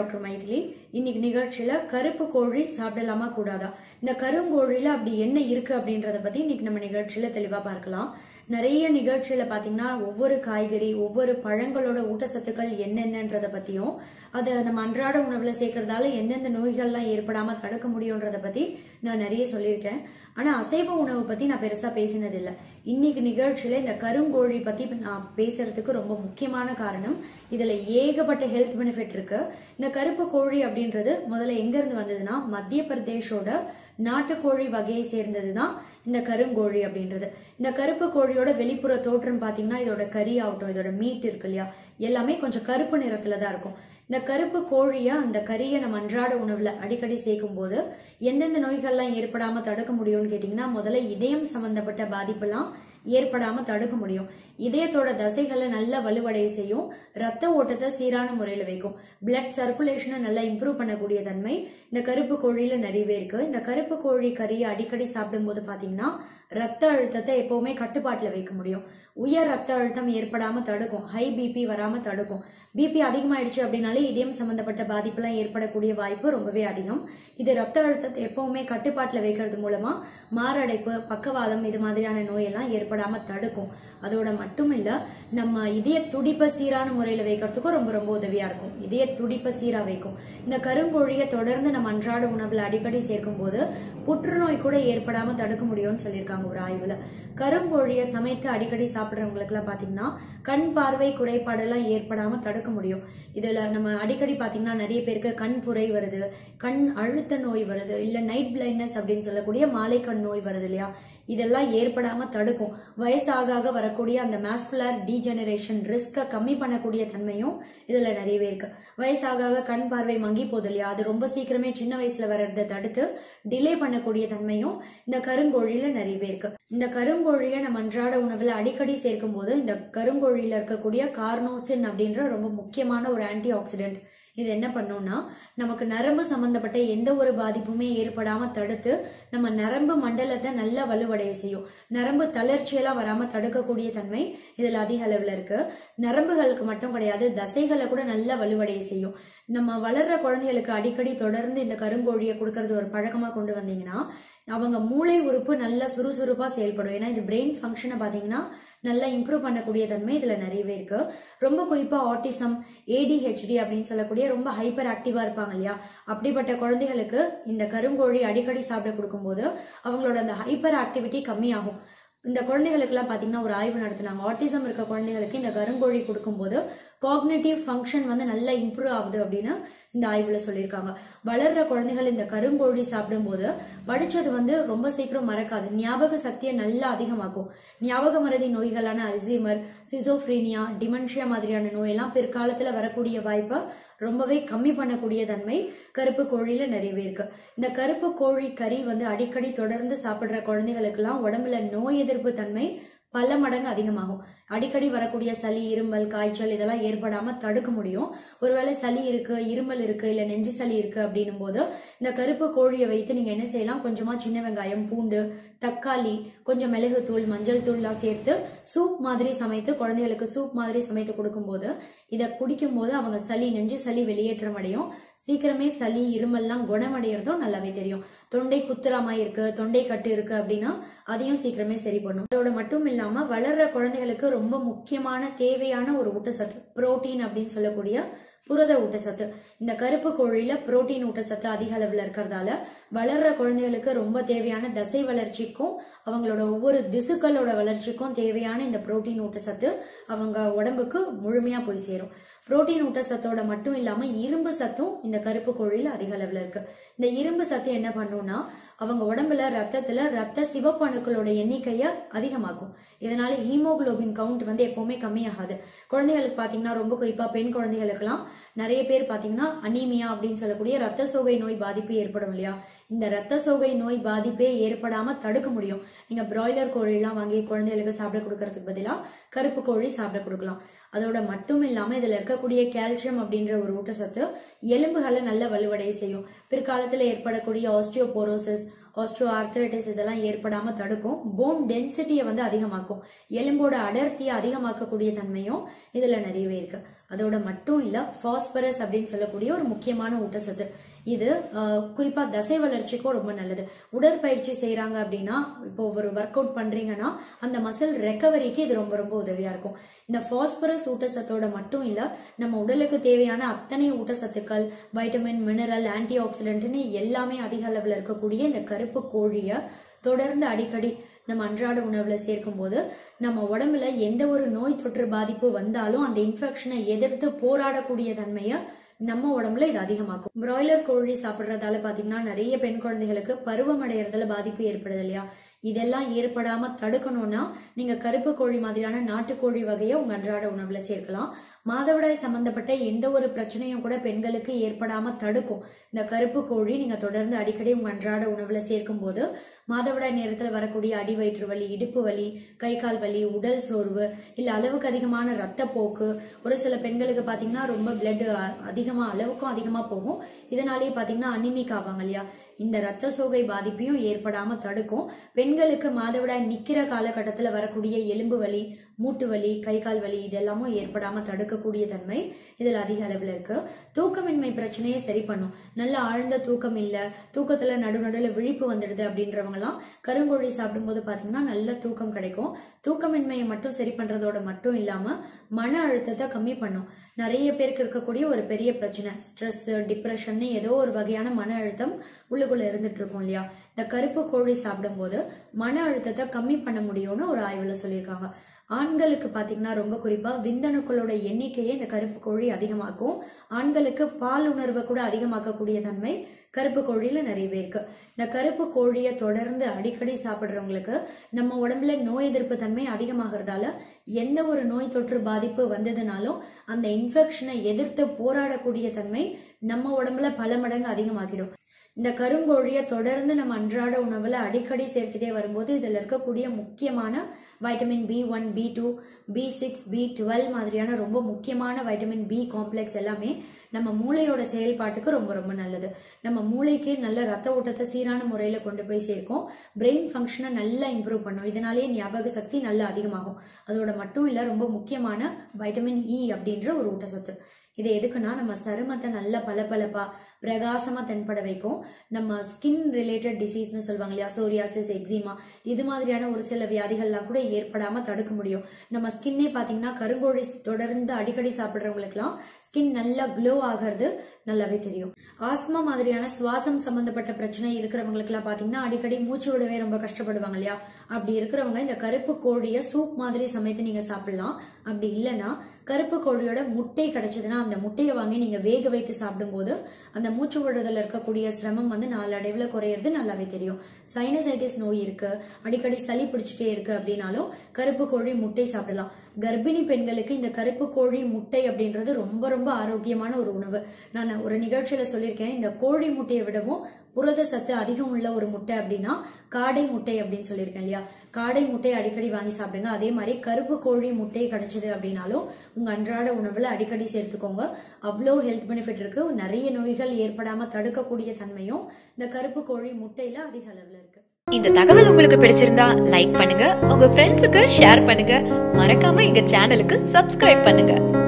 doctor Maithili இன்னைக்கு நிகழ்ச்சியில கருப்பு கோழி சாப்பிடலாமா கூடாதா இந்த கருங்கோழில அப்படி என்ன இருக்கு அப்படின்றத பத்தி இன்னைக்கு நம்ம நிகழ்ச்சியில தெளிவா பார்க்கலாம் நிறைய நிகழ்ச்சியில பாத்தீங்கன்னா ஒவ்வொரு காய்கறி ஒவ்வொரு பழங்களோட ஊட்டச்சத்துக்கள் என்னென்னன்றத பத்தியும் அதை நம்ம அன்றாட உணவுல சேர்க்கறதால எந்தெந்த நோய்கள்லாம் ஏற்படாம தடுக்க முடியும்ன்றத பத்தி நான் நிறைய சொல்லியிருக்கேன் ஆனா அசைவ உணவு பத்தி நான் பெருசா பேசினது இல்ல இன்னைக்கு நிகழ்ச்சியில இந்த கருங்கோழி பத்தி நான் பேசுறதுக்கு ரொம்ப முக்கியமான காரணம் இதுல ஏகப்பட்ட ஹெல்த் பெனிஃபிட் இருக்கு இந்த கருப்பு கோழி அப்படின்றது முதல்ல எங்க இருந்து வந்ததுன்னா மத்திய பிரதேஷோட நாட்டுக்கோழி வகையை சேர்ந்ததுதான் இந்த கருங்கோழி அப்படின்றது இந்த கருப்பு கோழியோட வெளிப்புற தோற்றம் பாத்தீங்கன்னா இதோட கறி ஆகட்டும் இதோட மீட் இருக்கு இல்லையா எல்லாமே கொஞ்சம் கருப்பு நிறத்துல தான் இருக்கும் இந்த கருப்பு கோழிய அந்த கறியை நம்ம அன்றாட உணவுல அடிக்கடி சேர்க்கும் போது எந்தெந்த நோய்கள்லாம் ஏற்படாம தடுக்க முடியும்னு கேட்டீங்கன்னா முதல்ல இதயம் சம்பந்தப்பட்ட பாதிப்பெல்லாம் ஏற்படாம தடுக்க முடியும் இதயத்தோட தசைகளை நல்லா வலுவடைய செய்யும் ரத்த ஓட்டத்தை சீரான முறையில வைக்கும் பிளட் சர்க்குலேஷனை நல்லா இம்ப்ரூவ் பண்ணக்கூடிய தன்மை இந்த கருப்பு கோழியில நிறையவே இருக்கு இந்த கருப்பு கோழி கறியை அடிக்கடி சாப்பிடும்போது பாத்தீங்கன்னா ரத்த அழுத்தத்தை எப்பவுமே கட்டுப்பாட்டுல வைக்க முடியும் உயர் ரத்த அழுத்தம் ஏற்படாம தடுக்கும் ஹை பிபி வராம தடுக்கும் பிபி அதிகமாயிடுச்சு அப்படின்னாலே இதயம் சம்பந்தப்பட்ட பாதிப்புலாம் ஏற்படக்கூடிய வாய்ப்பு ரொம்பவே அதிகம் இது ரத்த அழுத்தத்தை எப்பவுமே கட்டுப்பாட்டுல வைக்கிறது மூலமா மாரடைப்பு பக்கவாதம் இது மாதிரியான நோயெல்லாம் ஏற்படாம தடுக்கும் அதோட மட்டும் இல்ல நம்ம இதய துடிப்பை சீரான முறையில வைக்கிறதுக்கும் ரொம்ப ரொம்ப உதவியா இருக்கும் இதய துடிப்பை சீரா வைக்கும் இந்த கருங்கோழியை தொடர்ந்து நம்ம அன்றாட உணவுல அடிக்கடி சேர்க்கும் போது புற்றுநோய் கூட ஏற்படாம தடுக்க முடியும்னு சொல்லியிருக்காங்க ஒரு ஆய்வுல கருங்கோழியை சமைத்து அடிக்கடி சாப்பிடுறவங்களுக்கு எல்லாம் பாத்தீங்கன்னா கண் பார்வை குறைபாடு எல்லாம் ஏற்படாம தடுக்க முடியும் இதுல நம்ம அடிக்கடி பாத்தீங்கன்னா நிறைய பேருக்கு கண் புரை வருது கண் அழுத்த நோய் வருது இல்ல நைட் பிளைண்ட்னஸ் அப்படின்னு சொல்லக்கூடிய மாலை கண் நோய் வருது இல்லையா இதெல்லாம் ஏற்படாம தடுக்கும் வயசாக ஆக வரக்கூடிய அந்த மாஸ்குலர் டீஜெனரேஷன் ரிஸ்கை கம்மி பண்ணக்கூடிய தன்மையும் இதுல நிறையவே இருக்கு வயசாக ஆக கண் பார்வை மங்கி போகுது இல்லையா அது ரொம்ப சீக்கிரமே சின்ன வயசுல வர்றதை தடுத்து டிலே பண்ணக்கூடிய தன்மையும் இந்த கருங்கோழியில நிறையவே இருக்கு இந்த கருங்கோழியை நம்ம அன்றாட உணவுல அடிக்கடி சேர்க்கும் போது இந்த கருங்கோழியில இருக்கக்கூடிய கார்னோசின் அப்படின்ற ரொம்ப முக்கியமான ஒரு ஆன்டி ஆக்சிடென்ட் இது என்ன பண்ணும்னா நமக்கு நரம்பு சம்பந்தப்பட்ட எந்த ஒரு பாதிப்புமே ஏற்படாம தடுத்து நம்ம நரம்பு மண்டலத்தை நல்லா வலுவடைய செய்யும் நரம்பு தளர்ச்சியெல்லாம் வராம தடுக்கக்கூடிய தன்மை இதுல அதிக அளவுல இருக்கு நரம்புகளுக்கு மட்டும் கிடையாது தசைகளை கூட நல்லா வலுவடைய செய்யும் நம்ம வளர்ற குழந்தைகளுக்கு அடிக்கடி தொடர்ந்து இந்த கருங்கோழியை கொடுக்கறது ஒரு பழக்கமா கொண்டு வந்தீங்கன்னா அவங்க மூளை உறுப்பு நல்லா சுறுசுறுப்பா செயல்படும் ஏன்னா இது பிரெயின் ஃபங்க்ஷனை பாத்தீங்கன்னா நல்லா இம்ப்ரூவ் பண்ணக்கூடிய தன்மை இதுல நிறையவே இருக்கு ரொம்ப குறிப்பா ஆட்டிசம் ஏடிஹெச்டி அப்படின்னு சொல்லக்கூடிய ரொம்ப ஹைப்பர் ஆக்டிவா இருப்பாங்க இல்லையா அப்படிப்பட்ட குழந்தைகளுக்கு இந்த கருங்கோழி அடிக்கடி சாப்பிட கொடுக்கும்போது அவங்களோட அந்த ஹைப்பர் ஆக்டிவிட்டி கம்மியாகும் இந்த குழந்தைகளுக்குலாம் பாத்தீங்கன்னா ஒரு ஆய்வு நடத்தினாங்க ஆட்டிசம் இருக்க குழந்தைகளுக்கு இந்த கருங்கோழி கொடுக்கும்போது காக்னேட்டிவ் ஃபங்க்ஷன் வந்து நல்லா இம்ப்ரூவ் ஆகுது அப்படின்னு இந்த ஆய்வுல சொல்லியிருக்காங்க வளர்ற குழந்தைகள் இந்த கருங்கோழி சாப்பிடும்போது படிச்சது வந்து ரொம்ப சீக்கிரம் மறக்காது ஞாபக சக்தியை நல்லா அதிகமாக்கும் ஞாபக மறதி நோய்களான அல்சீமர் சிசோஃப்ரீனியா டிமென்ஷியா மாதிரியான நோயெல்லாம் பிற்காலத்துல வரக்கூடிய வாய்ப்பை ரொம்பவே கம்மி பண்ணக்கூடிய தன்மை கருப்பு கோழியில நிறையவே இருக்கு இந்த கருப்பு கோழி கறி வந்து அடிக்கடி தொடர்ந்து சாப்பிடுற குழந்தைகளுக்கெல்லாம் உடம்புல நோய் எதிர்ப்பு தன்மை பல மடங்கு அதிகமாகும் அடிக்கடி வரக்கூடிய சளி இருமல் காய்ச்சல் இதெல்லாம் ஏற்படாம தடுக்க முடியும் ஒருவேளை சளி இருக்கு இருமல் இருக்கு இல்ல நெஞ்சு சளி இருக்கு அப்படின்னும் போது இந்த கருப்பு கோழியை வைத்து நீங்க என்ன செய்யலாம் கொஞ்சமா சின்ன வெங்காயம் பூண்டு தக்காளி கொஞ்சம் மிளகு தூள் மஞ்சள் தூள்லாம் சேர்த்து சூப் மாதிரி சமைத்து குழந்தைகளுக்கு சூப் மாதிரி சமைத்து கொடுக்கும்போது இதை குடிக்கும் போது அவங்க சளி நெஞ்சு சளி வெளியேற்றம் அடையும் சீக்கிரமே சளி இருமல்லாம் குணமடைகிறதும் நல்லாவே தெரியும் தொண்டை குத்துறாம இருக்கு தொண்டை கட்டு இருக்கு அப்படின்னா அதையும் சீக்கிரமே சரி பண்ணும் அதோட மட்டும் இல்லாம வளர்ற குழந்தைகளுக்கு ரொம்ப முக்கியமான தேவையான ஒரு ஊட்டச்சத்து புரோட்டீன் அப்படின்னு சொல்லக்கூடிய புரத ஊட்டச்சத்து இந்த கருப்பு கோழியில புரோட்டீன் ஊட்டச்சத்து அதிக அளவுல இருக்கிறதால வளர்ற குழந்தைகளுக்கு ரொம்ப தேவையான தசை வளர்ச்சிக்கும் அவங்களோட ஒவ்வொரு திசுக்களோட வளர்ச்சிக்கும் தேவையான இந்த புரோட்டீன் ஊட்டச்சத்து அவங்க உடம்புக்கு முழுமையா போய் சேரும் புரோட்டீன் ஊட்டச்சத்தோட மட்டும் இல்லாம இரும்பு சத்தும் இந்த கருப்பு கோழியில அதிக அளவுல இருக்கு இந்த இரும்பு சத்து என்ன பண்ணும்னா அவங்க உடம்புல ரத்தத்துல ரத்த சிவப்பு அணுக்களோட எண்ணிக்கைய அதிகமாக்கும் இதனால ஹீமோகுளோபின் கவுண்ட் வந்து எப்பவுமே கம்மியாகாது குழந்தைகளுக்கு பாத்தீங்கன்னா ரொம்ப குறிப்பா பெண் குழந்தைகளுக்கெல்லாம் நிறைய பேர் பாத்தீங்கன்னா அனீமியா அப்படின்னு சொல்லக்கூடிய ரத்த சோகை நோய் பாதிப்பு ஏற்படும் இல்லையா இந்த ரத்த சோகை நோய் பாதிப்பே ஏற்படாம தடுக்க முடியும் நீங்க பிராய்லர் கோழிலாம் வாங்கி குழந்தைகளுக்கு சாப்பிட கொடுக்கறதுக்கு பதிலா கருப்பு கோழி சாப்பிட கொடுக்கலாம் அதோட மட்டும் இல்லாம இதுல இருக்கக்கூடிய கால்சியம் அப்படின்ற ஒரு ஊட்டச்சத்து எலும்புகளை நல்ல வலுவடைய செய்யும் பிற்காலத்துல ஏற்படக்கூடிய ஆஸ்டியோபோரோசிஸ் ஆஸ்ட்ரோ ஆர்த்தரைட்டிஸ் இதெல்லாம் ஏற்படாம தடுக்கும் போன் டென்சிட்டியை வந்து அதிகமாக்கும் எலும்போட அடர்த்தியை அதிகமாக்கக்கூடிய தன்மையும் இதுல நிறையவே இருக்கு அதோட மட்டும் இல்ல பாஸ்பரஸ் அப்படின்னு சொல்லக்கூடிய ஒரு முக்கியமான ஊட்டச்சத்து இது அஹ், குறிப்பா தசை வளர்ச்சிக்கும் ரொம்ப நல்லது உடற்பயிற்சி செய்றாங்க அப்படின்னா இப்போ ஒரு ஒர்க் அவுட் பண்றீங்கன்னா அந்த மசில் ரெக்கவரிக்கு இது ரொம்ப ரொம்ப உதவியா இருக்கும் இந்த பாஸ்பரஸ் ஊட்டச்சத்தோட மட்டும் இல்ல நம்ம உடலுக்கு தேவையான அத்தனை ஊட்டச்சத்துக்கள் வைட்டமின் மினரல் ஆன்டி ஆக்சிடென்ட்னு எல்லாமே அதிக அளவுல இருக்கக்கூடிய இந்த கருப்பு கோழிய தொடர்ந்து அடிக்கடி நம்ம அன்றாட உணவுல சேர்க்கும் போது நம்ம உடம்புல எந்த ஒரு நோய் தொற்று பாதிப்பு வந்தாலும் அந்த இன்ஃபெக்ஷனை எதிர்த்து போராடக்கூடிய தன்மையை நம்ம உடம்புல இது அதிகமாக்கும் பிராய்லர் கோழி சாப்பிடுறதால பாத்தீங்கன்னா நிறைய பெண் குழந்தைகளுக்கு பருவம் அடையறதுல பாதிப்பு ஏற்படுது இல்லையா இதெல்லாம் ஏற்படாம தடுக்கணும்னா நீங்க கருப்பு கோழி மாதிரியான நாட்டுக்கோழி வகையை உங்க அன்றாட உணவுல சேர்க்கலாம் மாதவிடாய் சம்பந்தப்பட்ட எந்த ஒரு பிரச்சனையும் கூட பெண்களுக்கு ஏற்படாம தடுக்கும் இந்த கருப்பு கோழி நீங்க தொடர்ந்து அடிக்கடி உங்க அன்றாட உணவுல சேர்க்கும் போது மாதவிடாய் நேரத்துல வரக்கூடிய அடி வயிற்று வலி இடுப்பு வலி கை கால் வலி உடல் சோர்வு இல்ல அளவுக்கு அதிகமான ரத்தப்போக்கு ஒரு சில பெண்களுக்கு பாத்தீங்கன்னா ரொம்ப பிளட் அதிகமா அளவுக்கும் அதிகமா போகும் இதனாலேயே பாத்தீங்கன்னா அனிமிக் ஆவாங்க இல்லையா இந்த ரத்த சோகை பாதிப்பையும் ஏற்படாம தடுக்கும் பெண்களுக்கு மாதவிடாய் நிக்கிற காலகட்டத்துல வரக்கூடிய எலும்பு வலி மூட்டு வலி கை கால் வலி இதெல்லாமும் ஏற்படாம தடுக்கக்கூடிய தன்மை இதுல அதிக அளவுல இருக்கு தூக்கமின்மை பிரச்சனையை சரி பண்ணும் நல்ல ஆழ்ந்த தூக்கம் இல்ல தூக்கத்துல நடுநடுல விழிப்பு வந்துடுது அப்படின்றவங்க எல்லாம் கருங்கோழி சாப்பிடும்போது பாத்தீங்கன்னா நல்ல தூக்கம் கிடைக்கும் தூக்கமின்மையை மட்டும் சரி பண்றதோட மட்டும் இல்லாம மன அழுத்தத்தை கம்மி பண்ணும் நிறைய பேருக்கு இருக்கக்கூடிய ஒரு பெரிய பிரச்சனை ஸ்ட்ரெஸ் டிப்ரெஷன் ஏதோ ஒரு வகையான மன அழுத்தம் உள்ளுக்குள்ள இருந்துட்டு இருக்கும் இல்லையா இந்த கருப்பு கோழி சாப்பிடும்போது மன அழுத்தத்தை கம்மி பண்ண முடியும்னு ஒரு ஆய்வுல சொல்லியிருக்காங்க ஆண்களுக்கு பாத்தீங்கன்னா ரொம்ப குறிப்பா விந்தணுக்களோட எண்ணிக்கையை இந்த கருப்பு கோழி அதிகமாக்கும் ஆண்களுக்கு பால் உணர்வை கூட அதிகமாக்கக்கூடிய தன்மை கருப்பு கோழியில நிறையவே இருக்கு இந்த கருப்பு கோழியை தொடர்ந்து அடிக்கடி சாப்பிடுறவங்களுக்கு நம்ம உடம்புல நோய் எதிர்ப்பு தன்மை அதிகமாகிறதால எந்த ஒரு நோய் தொற்று பாதிப்பு வந்ததுனாலும் அந்த இன்ஃபெக்ஷனை எதிர்த்து போராடக்கூடிய தன்மை நம்ம உடம்புல பல மடங்கு அதிகமாகிடும் இந்த கருங்கோழியை தொடர்ந்து நம்ம அன்றாட உணவுல அடிக்கடி சேர்த்துட்டே வரும்போது இதுல இருக்கக்கூடிய முக்கியமான vitamin B one B two B six B twelve மாதிரியான ரொம்ப முக்கியமான வைட்டமின் பி காம்ப்ளெக்ஸ் எல்லாமே நம்ம மூளையோட செயல்பாட்டுக்கு ரொம்ப ரொம்ப நல்லது நம்ம மூளைக்கு நல்ல ரத்த ஓட்டத்தை சீரான முறையில கொண்டு போய் சேர்க்கும் பிரெயின் ஃபங்க்ஷனை நல்லா இம்ப்ரூவ் பண்ணும் இதனாலேயே ஞாபக சக்தி நல்லா அதிகமாகும் அதோட மட்டும் இல்ல ரொம்ப முக்கியமான வைட்டமின் இ அப்படின்ற ஒரு ஊட்டச்சத்து இது எதுக்குன்னா நம்ம சருமத்தை நல்ல பளபளப்பா பிரகாசமா தென்பட வைக்கும் நம்ம ஸ்கின் ரிலேட்டட் டிசீஸ்னு சொல்லுவாங்க இல்லையா சோரியாசிஸ் எக்ஸிமா இது மாதிரியான ஒரு சில வியாதிகள்லாம் கூட ஏற்படாம தடுக்க முடியும் நம்ம ஸ்கின்னே பாத்தீங்கன்னா கருங்கோழி தொடர்ந்து அடிக்கடி சாப்பிடுறவங்களுக்குலாம் ஸ்கின் நல்லா க்ளோ ஆகிறது நல்லாவே தெரியும் ஆஸ்மா மாதிரியான சுவாசம் சம்பந்தப்பட்ட பிரச்சனை இருக்கிறவங்களுக்குலாம் பாத்தீங்கன்னா அடிக்கடி மூச்சு விடவே ரொம்ப கஷ்டப்படுவாங்க இல்லையா அப்படி இருக்கிறவங்க இந்த கருப்பு கோழிய சூப் மாதிரி சமைத்து நீங்க சாப்பிடலாம் அப்படி இல்லைன்னா கருப்பு கோழியோட முட்டை கிடைச்சதுன்னா அந்த முட்டையை வாங்கி நீங்க வேக வைத்து சாப்பிடும்போது அந்த மூச்சு விடுறதுல இருக்கக்கூடிய சிரமம் வந்து நாளடைவுல குறையிறது நல்லாவே தெரியும் சைனசைட்டிஸ் நோய் இருக்கு அடிக்கடி சளி பிடிச்சிட்டே இருக்கு அப்படின்னாலும் கருப்பு கோழி முட்டை சாப்பிடலாம் கர்ப்பிணி பெண்களுக்கு இந்த கருப்பு கோழி முட்டை அப்படின்றது ரொம்ப ரொம்ப ஆரோக்கியமான ஒரு உணவு நான் ஒரு நிகழ்ச்சியில சொல்லியிருக்கேன் இந்த கோழி முட்டையை விடவும் புரத சத்து அதிகம் உள்ள ஒரு முட்டை அப்படின்னா காடை முட்டை அப்படின்னு சொல்லியிருக்கேன் இல்லையா காடை முட்டை அடிக்கடி வாங்கி சாப்பிடுங்க அதே மாதிரி கருப்பு கோழி முட்டை கிடைச்சது அப்படின்னாலும் உங்க அன்றாட உணவுல அடிக்கடி சேர்த்துக்கோங்க அவ்வளோ ஹெல்த் பெனிஃபிட் இருக்கு நிறைய நோய்கள் ஏற்படாம தடுக்கக்கூடிய தன்மையும் இந்த கருப்பு கோழி முட்டையில அதிக அளவுல இருக்கு இந்த தகவல் உங்களுக்கு பிடிச்சிருந்தா லைக் பண்ணுங்க உங்க ஃப்ரெண்ட்ஸுக்கு ஷேர் பண்ணுங்க மறக்காம எங்க சேனலுக்கு சப்ஸ்கிரைப் பண்ணுங்க